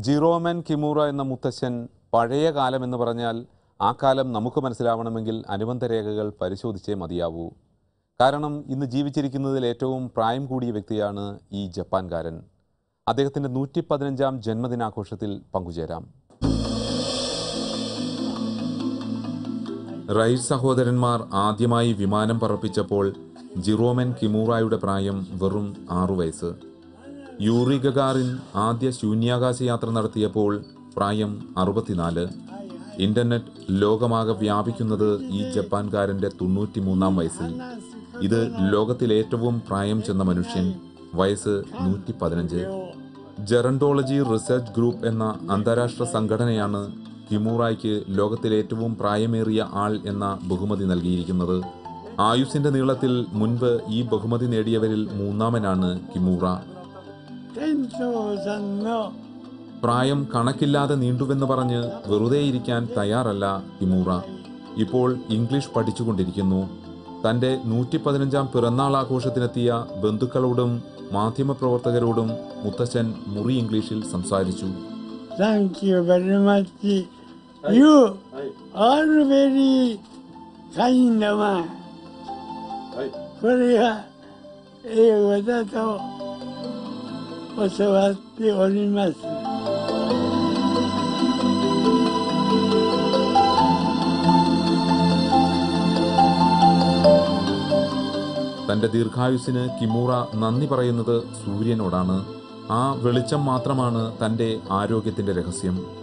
ജിറോമൻ കിമൂറ എന്ന മുത്തശ്ശൻ പഴയ കാലം എന്ന് പറഞ്ഞാൽ ആ കാലം നമുക്ക് മനസ്സിലാവണമെങ്കിൽ അനുബന്ധ രേഖകൾ പരിശോധിച്ചേ മതിയാവൂ കാരണം ഇന്ന് ജീവിച്ചിരിക്കുന്നതിൽ ഏറ്റവും പ്രായം കൂടിയ വ്യക്തിയാണ് ഈ ജപ്പാൻകാരൻ അദ്ദേഹത്തിൻ്റെ നൂറ്റി പതിനഞ്ചാം ജന്മദിനാഘോഷത്തിൽ പങ്കുചേരാം റൈറ്റ് സഹോദരന്മാർ ആദ്യമായി വിമാനം പറപ്പിച്ചപ്പോൾ ജിറോമൻ കിമൂറായുടെ പ്രായം വെറും ആറു വയസ്സ് യൂറി ഗഗാറിൻ ആദ്യ ശൂന്യാകാശ യാത്ര നടത്തിയപ്പോൾ പ്രായം അറുപത്തിനാല് ഇന്റർനെറ്റ് ലോകമാകെ വ്യാപിക്കുന്നത് ഈ ജപ്പാൻകാരന്റെ തൊണ്ണൂറ്റിമൂന്നാം വയസ്സിൽ ഇത് ലോകത്തിലെ ഏറ്റവും പ്രായം ചെന്ന മനുഷ്യൻ വയസ്സ് നൂറ്റി പതിനഞ്ച് ജെറണ്ടോളജി റിസർച്ച് ഗ്രൂപ്പ് എന്ന അന്താരാഷ്ട്ര സംഘടനയാണ് കിമൂറായ്ക്ക് ലോകത്തിലെ ഏറ്റവും പ്രായമേറിയ ആൾ എന്ന ബഹുമതി നൽകിയിരിക്കുന്നത് ആയുസിന്റെ നീളത്തിൽ മുൻപ് ഈ ബഹുമതി നേടിയവരിൽ മൂന്നാമനാണ് കിമൂറ 店長さんの പ്രായം കണക്കില്ലാതെ നീണ്ടുവെന്ന് പറഞ്ഞ് വെറുതെ ഇരിക്കാൻ തയ്യാറല്ല കിമൂറ ഇപ്പോൾ ഇംഗ്ലീഷ് പഠിച്ചുകൊണ്ടിരിക്കുന്നു തന്റെ നൂറ്റി പതിനഞ്ചാം പിറന്നാൾ ആഘോഷത്തിനെത്തിയ ബന്ധുക്കളോടും മാധ്യമപ്രവർത്തകരോടും മുത്തച്ഛൻ മുറി ഇംഗ്ലീഷിൽ സംസാരിച്ചു Thank you very much. You are very kind man. これが英語だと教わっております。 തന്റെ ദീർഘായുസിന് കിമൂറ നന്ദി പറയുന്നത് സൂര്യനോടാണ് ആ വെളിച്ചം മാത്രമാണ് തന്റെ ആരോഗ്യത്തിന്റെ രഹസ്യം